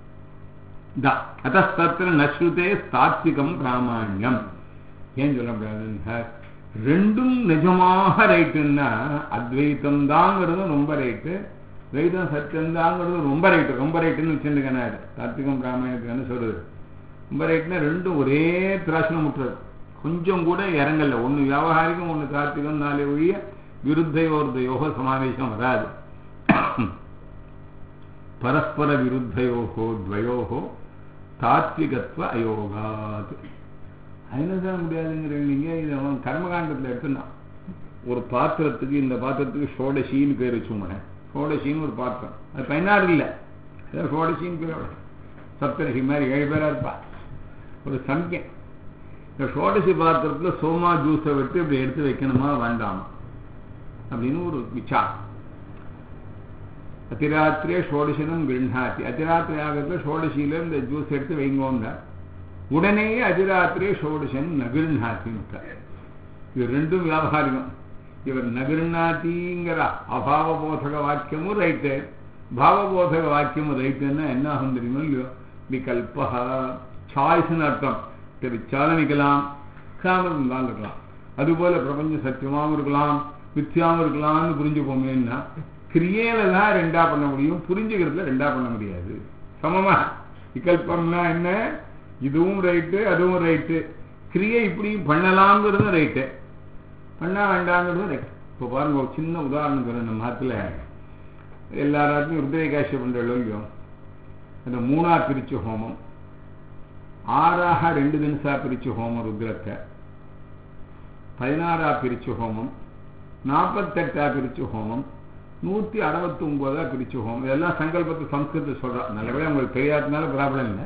த அத்தத்திர நஸ்ருதே சாத்விகம் பிராமாண்யம் ஏன் சொல்ல முடியாதுன்னு சார் ரெண்டும் நிஜமாக ரைட்டுன்னா அத்வைத்தம் தாங்கிறது ரொம்ப ரைட்டு துவைதம் சத்தியம் தாங்கிறது ரொம்ப ரைட்டு ரொம்ப ரைட்டுன்னு வச்சுருக்கேன் சாத்விகம் பிராமணியத்துக்கு சொல்றது ரொம்ப ரைட்னா ரெண்டும் ஒரே திராசனம் முட்டுறது கொஞ்சம் கூட இறங்கல ஒன்று வியாபகாரிகம் ஒன்று கார்த்திகம் நாளை ஒழிய விருத்தையோர்தையோக சமாவேசம் வராது பரஸ்பர விருத்தையோகோ துவயோகோ தாத்விகத்துவ அயோகாத் அதுதான் முடியாதுங்கிறீங்க நீங்க இது அவன் கர்மகாண்டத்தில் எடுத்துனான் ஒரு பாத்திரத்துக்கு இந்த பாத்திரத்துக்கு ஷோடசின்னு பேர் வச்சுக்கோங்க ஷோடசின்னு ஒரு பாத்திரம் அது பதினாறு இல்லை ஏதோ ஷோடசின்னு பேர் சப்தரிசி மாதிரி ஏழு பேரா இருப்பா ஒரு சங்கியம் இந்த ஷோடசி பாத்திரத்தில் சோமா ஜூஸை விட்டு இப்படி எடுத்து வைக்கணுமா வேண்டாமா அப்படின்னு ஒரு விசாரம் அதிராத்திரே ஷோடசனம் கிருண்ணாத்தி அதிராத்திரி ஆகத்தில் ஷோடசியில இந்த ஜூஸ் எடுத்து வைங்கோங்க உடனேயே அதிராத்திரே ஷோடசன் நகிருண்ணாத்தின்னு இது ரெண்டும் வியாபாரிகம் இவர் நகிருண்ணாத்திங்கிற அபாவபோதக வாக்கியமும் ரைட்டு பாவபோதக வாக்கியமும் ரைட்டுன்னா என்ன ஆகும் தெரியுமோ இல்லையோ விகல்பா சாய்ஸ்னு அர்த்தம் தெரிச்சாலும் நிற்கலாம் காமல் இருந்தாலும் இருக்கலாம் அதுபோல பிரபஞ்சம் சத்தியமாகவும் இருக்கலாம் மித்தியாவும் இருக்கலாம்னு புரிஞ்சு போமேன்னா கிரியையில தான் ரெண்டா பண்ண முடியும் புரிஞ்சுக்கிறதுல ரெண்டா பண்ண முடியாது சமமா விகல்பம்னா என்ன இதுவும் ரைட்டு அதுவும் ரைட்டு கிரியை இப்படி பண்ணலாங்கிறதும் ரைட்டு பண்ணா வேண்டாங்கிறதும் ரைட்டு இப்போ பாருங்க ஒரு சின்ன உதாரணம் சொல்ல நம்ம மாத்துல எல்லாராத்தையும் ருத்ரேகாட்சி பண்ற இல்லையோ அந்த மூணா பிரிச்சு ஹோமம் ஆறாக ரெண்டு தினசா பிரிச்சு ஹோமம் ருத்ரத்தை பதினாறா பிரிச்சு ஹோமம் நாற்பத்தெட்டா பிரிச்சு ஹோமம் நூத்தி அறுபத்தி ஒன்பதா பிரிச்சு ஹோமம் இதெல்லாம் சங்கல்பத்தை சம்ஸ்கிருத சொல்றான் நல்லபடியா உங்களுக்கு தெரியாததுனால ப்ராப்ளம் இல்லை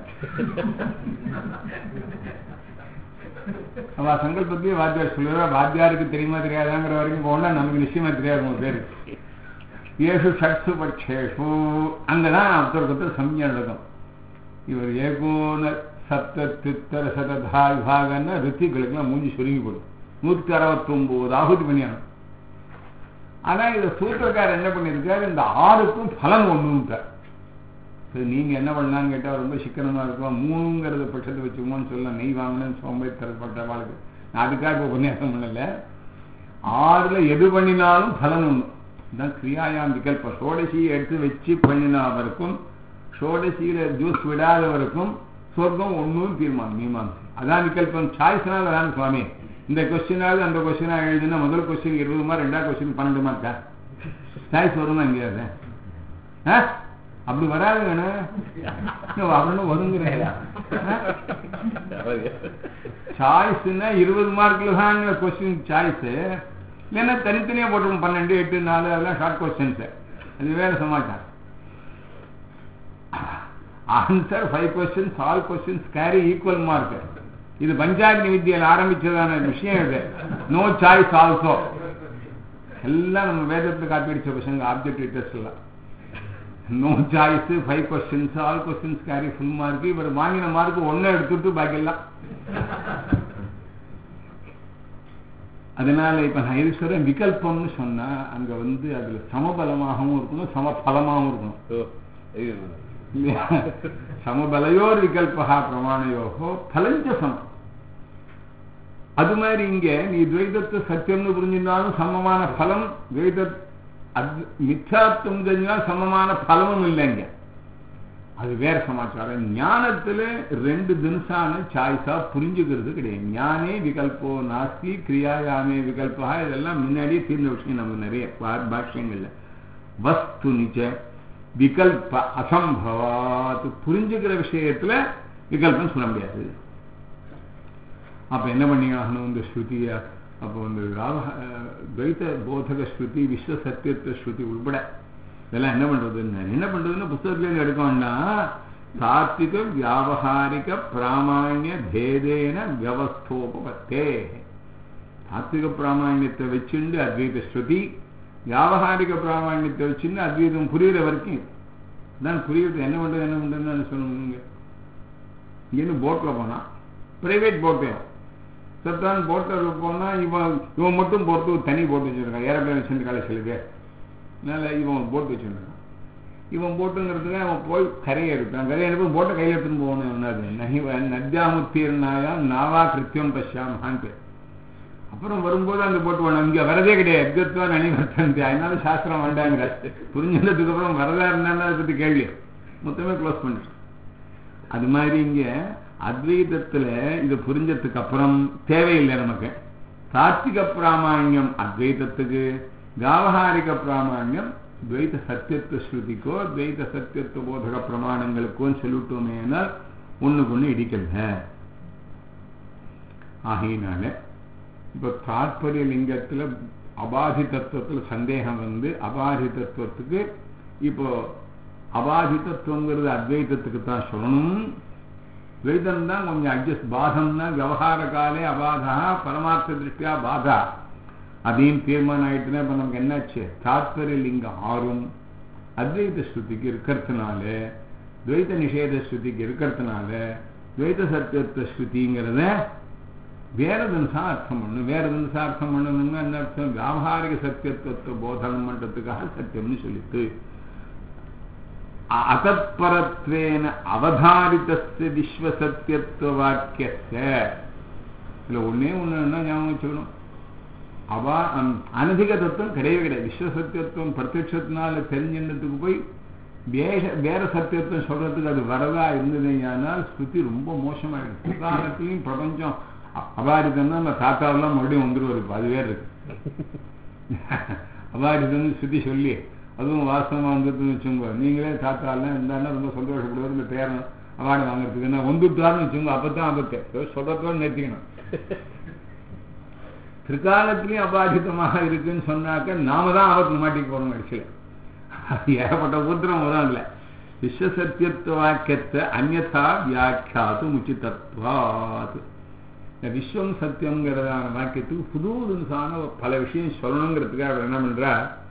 அவ சங்கல்பத்தையும் வாத்தியார் சொல்லுவா வாத்தியாருக்கு தெரியுமா தெரியாதாங்கிற வரைக்கும் போனா நமக்கு நிச்சயமா தெரியாது உங்க பேரு ஏஷு ஷட்சு பட்சேஷு அங்கதான் ஒருத்தருக்கு ஒருத்தர் சம்யம் நடக்கும் இவர் ஏகோன சப்த தித்தர சததா விபாகன்னா ரித்திகளுக்கெல்லாம் மூஞ்சி சுருங்கி போடும் நூற்றி அறுபத்தொம்போது ஆகுதி பண்ணியாகணும் ஆனா இதை சூத்திரக்காரர் என்ன பண்ணியிருக்காரு இந்த ஆறுக்கும் பலன் ஒண்ணுட்டார் சரி நீங்க என்ன பண்ணலாம்னு கேட்டா ரொம்ப சிக்கனமா இருக்கும் மூணுங்கிறத பட்சத்தை வச்சுக்கோன்னு சொல்லலாம் நெய் வாங்கினேன்னு சோம்பேறித்தரப்பட்ட வாழ்க்கை நான் அதுக்காக இப்போ உபன்யாசம் பண்ணல ஆறுல எது பண்ணினாலும் பலன் ஒண்ணு தான் கிரியாயாம் விகல்பம் சோடசியை எடுத்து வச்சு பண்ணினவருக்கும் சோடசியில ஜூஸ் விடாதவருக்கும் சொர்க்கம் ஒன்றும் தீர்மானம் மீமாசம் அதான் விகல்பம் சாய்ஸ்னால அதான் சுவாமி இந்த கொஸ்டினாவது அந்த கொஸ்டினா எழுதுனா முதல் கொஸ்டின் இருபது மார்க் ரெண்டாவது கொஸ்டின் பன்னெண்டு மார்க்கா சாய்ஸ் வருமா எங்கேயாவது ஆ? அப்படி வராது வேணும் வரணும் வருங்கிறேன் சாய்ஸ்னா இருபது மார்க்ல தான் கொஸ்டின் சாய்ஸ் இல்லைன்னா தனித்தனியா போட்டுருவோம் பன்னெண்டு எட்டு நாலு அதெல்லாம் ஷார்ட் கொஸ்டின்ஸ் அது வேற சமாச்சாரம் answer five questions all questions carry equal mark இது பஞ்சாக்னி வித்தியில் ஆரம்பிச்சதான விஷயம் இது நோ சாய்ஸ் ஆல்சோ எல்லாம் நம்ம வேதத்தை காப்பி அடிச்ச பசங்க ஆப்ஜெக்டிவ் டெஸ்ட் எல்லாம் no choice five questions all questions carry full mark இவர் வாங்கின மார்க் ஒன்னு எடுத்துட்டு பாக்கி எல்லாம் அதனால இப்ப நான் எது சொல்றேன் விகல்பம்னு சொன்னா அங்க வந்து அதுல சமபலமாகவும் இருக்கணும் சமபலமாகவும் இருக்கணும் இல்லையா? சமபலையோர் விகல்பா பிரமாணயோகோ பலஞ்ச சமம் அது மாதிரி இங்க நீ துவைதத்தை சத்தியம்னு புரிஞ்சிருந்தாலும் சமமான பலம் துவைத அத்- மித்யாத்துவம் தெரிஞ்சா சமமான பலமும் இல்லைங்க அது வேற சமாச்சாரம் ஞானத்துல ரெண்டு தினசான சாய்ஸா புரிஞ்சுக்கிறது கிடையாது ஞானே விகல்போ நாஸ்தி கிரியாயாமே விகல்பா இதெல்லாம் முன்னாடியே தீர்ந்த விஷயம் நம்ம நிறைய பா- பாஷ்யங்கள்ல வஸ்து நிச்ச விகல்ப அசம்பவாத் புரிஞ்சுக்கிற விஷயத்துல விகல்பம் சொல்ல முடியாது அப்ப என்ன பண்ணி ஆகணும் இந்த ஸ்ருதிய அப்போ வந்து ராவ- அஹ் துவைத போதக ஸ்ருதி விஸ்வ சத்தியத்துவ ஸ்ருதி உள்பட இதெல்லாம் என்ன பண்றதுன்னு என்ன பண்றதுன்னு புத்தகத்துல இருந்து எடுக்க வேண்டாம் தாத்விக வியாவகாரிக பிராமாண்ய பேதேன வியவஸ்தோபத்தே தாத்விக பிராமாண்யத்தை வச்சுண்டு அத்வைத ஸ்ருதி வியாவகாரிக பிராமாண்யத்தை வச்சுன்னு அத்வைதம் புரியுற வரைக்கும் தான் புரியுறது என்ன பண்றது என்ன பண்றதுன்னு சொல்லணுங்க இங்கேருந்து போட்டில் போனான் பிரைவேட் போட்டு சத்தான் போட்டில் போனா இவன் இவன் மட்டும் போட்டு ஒரு தனி போட்டு வச்சிருக்கான் ஏரோப்ளேன் வச்சிருக்காள் சில பேர் அதனால இவன் ஒரு போட்டு வச்சிருக்கான் இவன் போட்டுங்கிறதுக்கு அவன் போய் கரையை எடுப்பான் கரையை எடுத்து போட்டை கையில் எடுத்துன்னு போகணும் என்னது நகி நத்தியாமுத்தீர்னாயா நாவா கிருத்தியம் பஷ்யாமஹான் பேர் அப்புறம் வரும்போது அந்த போட்டு வேணும் இங்க வரதே கிடையாது எத்வா நனிவர்த்தந்தி அதனால சாஸ்திரம் வேண்டாங்கிற புரிஞ்சதுக்கு அப்புறம் வரதா இருந்தாலும் அதை பத்தி கேள்வி மொத்தமே க்ளோஸ் பண்ணிட்டு அது மாதிரி இங்க அத்வைதத்துல இது புரிஞ்சதுக்கு அப்புறம் தேவையில்லை நமக்கு சாத்விக பிராமாண்யம் அத்வைதத்துக்கு வியாவகாரிக பிராமாண்யம் துவைத சத்தியத்துவ ஸ்ருதிக்கோ துவைத சத்தியத்துவ போதக பிரமாணங்களுக்கோ சொல்லிட்டோமே ஒண்ணுக்கு ஒண்ணு இடிக்கல ஆகையினால இப்ப தாற்பரிய லிங்கத்துல அபாதி தத்துவத்துல சந்தேகம் வந்து அபாதி தத்துவத்துக்கு இப்போ அபாதி தத்துவங்கிறது அத்வைதத்துக்கு தான் சொல்லணும் துவைதம் தான் கொஞ்சம் அட்ஜஸ்ட் பாதம் தான் விவகார காலே அபாதா பரமார்த்த திருஷ்டியா பாதா அப்படின்னு தீர்மானம் ஆயிட்டுனா இப்ப நமக்கு என்னாச்சு தாத்பரிய லிங்கம் ஆறும் அத்வைத ஸ்ருதிக்கு இருக்கிறதுனால துவைத நிஷேத ஸ்ருதிக்கு இருக்கிறதுனால துவைத சத்தியத்துவ ஸ்ருதிங்கிறத வேற தினசா அர்த்தம் பண்ணணும் வேற தினசா அர்த்தம் பண்ணணும்னா என்ன அர்த்தம் வியாபாரிக சத்தியத்துவத்தை போதனம் பண்றதுக்காக சத்தியம்னு சொல்லிட்டு அகத்பரத்வேன அவதாரிதஸ்ய விஸ்வசத்தியத்துவ வாக்கியஸ்ய இதுல ஒன்னே ஒண்ணு என்ன ஞாபகம் வச்சுக்கணும் அவா அனதிக தத்துவம் கிடையவே கிடையாது விஸ்வசத்தியத்துவம் பிரத்யட்சத்தினால தெரிஞ்சின்றதுக்கு போய் வேற வேற சத்தியத்துவம் சொல்றதுக்கு அது வரதா இருந்ததுனால் ஸ்ருதி ரொம்ப மோசமாயிடுது காலத்திலையும் பிரபஞ்சம் அபாரிதம்னா அந்த தாத்தாவெல்லாம் மறுபடியும் வந்துருவாரு இப்ப அது வேற இருக்கு அபாரிதம்னு ஸ்ருதி சொல்லி அதுவும் வாஸ்தவமா வந்துட்டுன்னு வச்சுங்க நீங்களே தாத்தாலாம் இருந்தாலும் ரொம்ப சந்தோஷப்படுவார் இந்த பேரன் அவார்டு வாங்குறதுக்கு நான் வந்துட்டாருன்னு வச்சுங்க அப்பதான் ஆபத்து சொல்றதோடு நிறுத்திக்கணும் பிற்காலத்திலையும் அபாதிதமாக இருக்குன்னு சொன்னாக்க நாம தான் ஆபத்து மாட்டிக்கு போறோம் கடைசியில் ஏகப்பட்ட உத்திரம் வரும் இல்லை விஸ்வசத்தியத்துவ வாக்கியத்தை அந்நதா வியாக்கியாது முச்சிதத்வாத் இந்த விஸ்வம் சத்தியம்ங்கிறதான வாக்கியத்துக்கு புது புதுசான பல விஷயம் சொல்லணுங்கிறதுக்காக அவர் என்ன பண்றா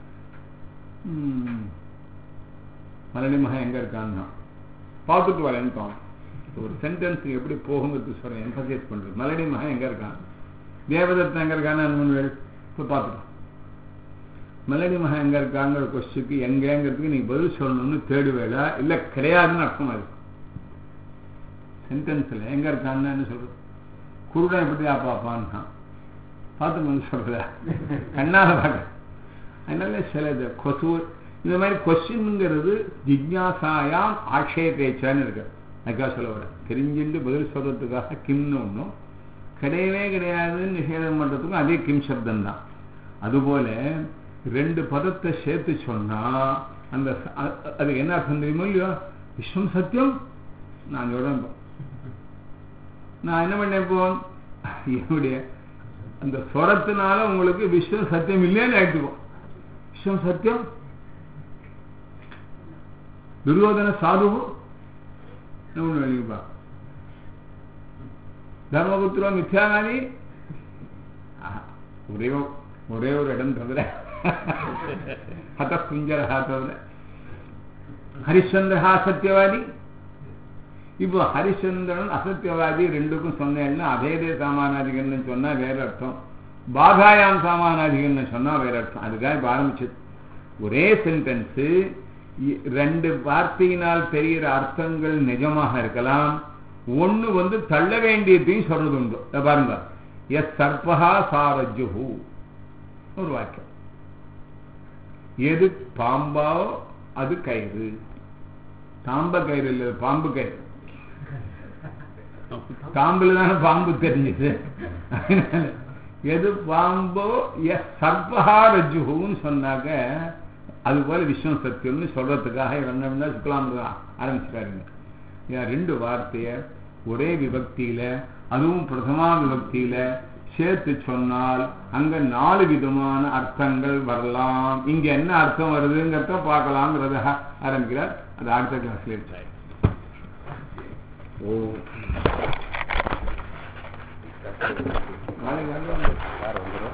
மலடி மகன் எங்க இருக்கான்னா பார்த்துட்டு வரேன்னு ஒரு சென்டென்ஸ் எப்படி போகுங்கிறது சொல்றேன் எம்பசைஸ் பண்றது மலடி மகன் எங்க இருக்கான் தேவதத்தன் எங்க இருக்கான்னு அனுமன் இப்போ பார்த்துக்கலாம் மெலடி மகன் எங்க இருக்காங்கிற கொஸ்டிக்கு எங்கேங்கிறதுக்கு நீ பதில் சொல்லணும்னு தேடுவேடா இல்லை கிடையாதுன்னு அர்த்தமா இருக்கு சென்டென்ஸில் எங்க இருக்கான்னு என்ன சொல்றது குருடன் எப்படி பாப்பான்னா பார்த்து வந்து சொல்றதா கண்ணால பார்க்க அதனால சில இது கொசு இந்த மாதிரி கொஸ்டின்ங்கிறது ஜிக்யாசாயாம் ஆட்சேபேச்சான்னு இருக்கு அதுக்காக சொல்ல விட தெரிஞ்சுட்டு பதில் சொல்றதுக்காக கிம்னு ஒன்றும் கிடையவே கிடையாதுன்னு நிஷேதம் பண்றதுக்கும் அதே கிம் சப்தம் தான் அதுபோல ரெண்டு பதத்தை சேர்த்து சொன்னா அந்த ச- அ- அ- அது என்ன அர்த்தம் தெரியுமோ இல்லையோ விஸ்வம் சத்தியம் நான் சொல்றேன் இப்போ. நான் என்ன பண்ணேன் இப்போ என்னுடைய அந்த ஸ்வரத்தினால உங்களுக்கு விஸ்வம் சத்தியம் இல்லைன்னு எடுத்துக்கோ விஸ்வம் சத்தியம் துரியோதன சாது ஒன்று வெளியுப்பா தர்மபுத்திரோ மித்யாகாதி ஆஹா, ஒரே ஒரு- ஒரே ஒரு இடம் தவிர ஹத குஞ்சரஹா தவிர ஹரிச்சந்திரஹா சத்தியவாதி இப்போ ஹரிச்சந்திரன் அசத்தியவாதி ரெண்டுக்கும் சொன்னேன்னா அபேதே சாமானாதிகன்னு சொன்னா வேற அர்த்தம் பாகாயாம் சாமானாதிகன்னு சொன்னா வேற அர்த்தம் அதுக்காக இப்ப ஆரம்பிச்சது ஒரே சென்டென்ஸ் ரெண்டு வார்த்தையினால் தெரிகிற அர்த்தங்கள் நிஜமாக இருக்கலாம் ஒண்ணு வந்து தள்ள வேண்டியதையும் சொல்றது உண்டு இத பாருங்க எஸ் சர்பகா சாரஜுஹு ஒரு வாக்கியம் எது பாம்பாவோ அது கயிறு தாம்ப கயிறு இல்லை பாம்பு கயிறு தாம்புல தானே பாம்பு தெரிஞ்சது அதனால எது பாம்போ எஸ் சர்பகா ரஜுன்னு சொன்னாக்க அது போல விஸ்வம் சத்தியம்னு சொல்றதுக்காக என்ன சுக்கலாம் ஆரம்பிச்சிட்டாருங்க ஏன் ரெண்டு வார்த்தைய ஒரே விபக்தியில அதுவும் பிரதமா விபக்தியில சேர்த்து சொன்னால் அங்க நாலு விதமான அர்த்தங்கள் வரலாம் இங்க என்ன அர்த்தம் வருதுங்கிறத பார்க்கலாங்கிறத ஆரம்பிக்கிறார் அது அடுத்த கிளாஸ்ல இருக்கு ஓ நாளைக்கு வருவாங்க யார் வந்துடும்